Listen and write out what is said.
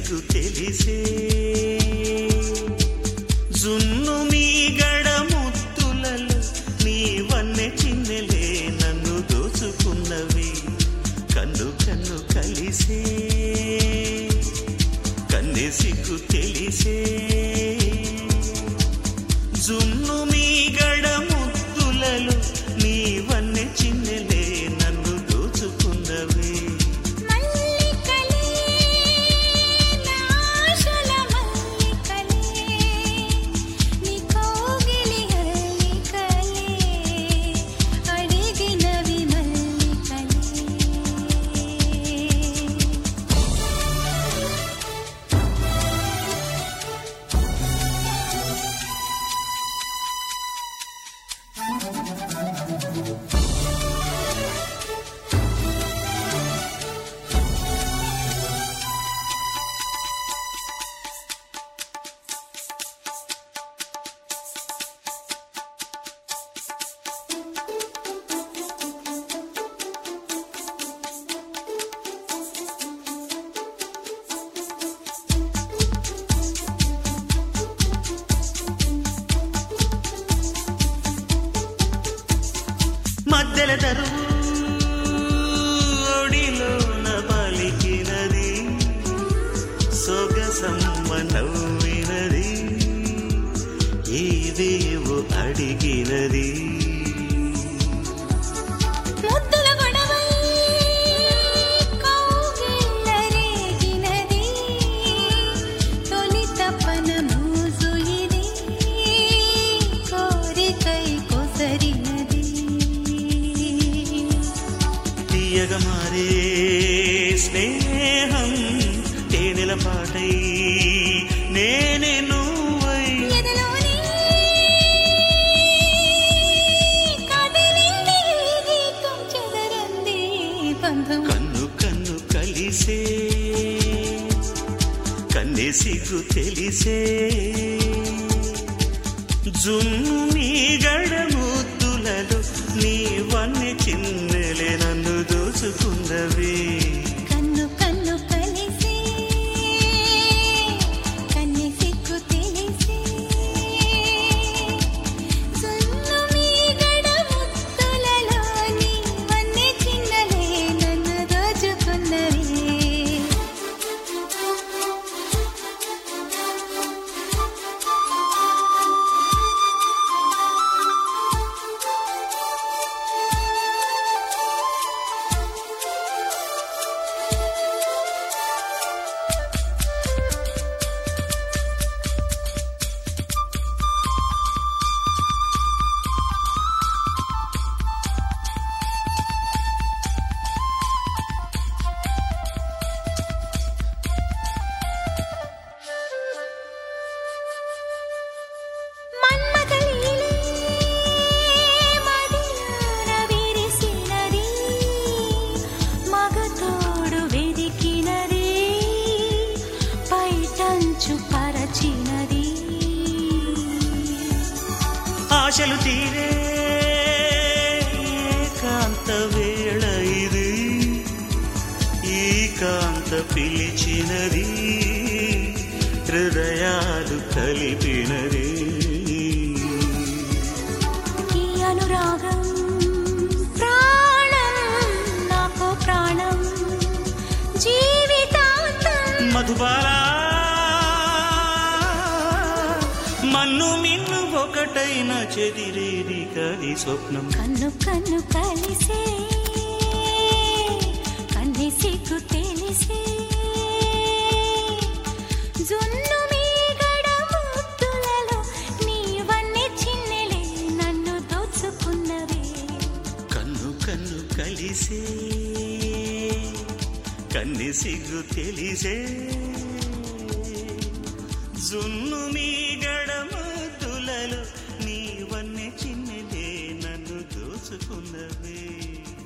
సిగ్గు తెలిసే జున్ను మీ గడ ముత్తులలో నీ వన్నె చిన్నెలే నన్ను దోచుకున్నవి కన్ను కన్ను కలిసే కన్నె సిగ్గు తెలిసే జున్ను మీ గడ ముత్తులలో నీ వన్నె చిన్నెలే నన్ను దోచుకున్నవి మల్లికలే నాశల మల్లికలే నీ కోగిలి అల్లికలే అడిగినవి మల్లికలే మధ్యల తరువు ఒడిలోన పలికినది సొగసమ్మ నవ్వినది ఏదేవో అడిగినది ముద్దుల గొడవై కౌగిళ్ళ రేగినది తొలి తపన మూసు ఇది కోరికై కొసరినది తీయగ మారే స్నేహం తేనెల పాటై నేనే నువ్వై ఎదలోని కదిలింది గీతం చెదరంది బంధం కన్ను కన్ను కలిసే కన్నె సిగ్గు తెలిసే జున్ను మీ గడ ముద్దులలో నీ వన్నె చిన్నెలే నన్ను దోచుకున్నవే కన్ను కన్ను కలిసి కన్ని సిగ్గు తెలిసి సున్ను మీ గడ ముత్తులలో నీ వన్నె చిన్నలే నన్ను దోచుకున్నవి మన్మథలీలే మదిలోన విరిసినది మగతోడు వెదికినది పైటంచు పరచినది ఆశలు తీరే కాంత వేళ ఇది ఈ కాంత పిలిచినది హృదయాలు కలిపినది ఈ అనురాగం ప్రాణం నాకు ప్రాణం జీవితాంతం మధుబాల మన్ను మిన్ను ఒకటైన చెదిరేది కది స్వప్నం కన్ను కన్ను కలిసే కన్ని సిగ్గు తెలిసే జున్ను మీ గడ ముద్దులలో నీవన్నీ చిన్నెలే నన్ను దోచుకున్నవే కన్ను కన్ను కలిసే కన్ని సిగ్గు తెలిసే జున్ను మీ గడమతులలో నీ వన్నె చిన్నదే నన్ను దోచుకున్నవే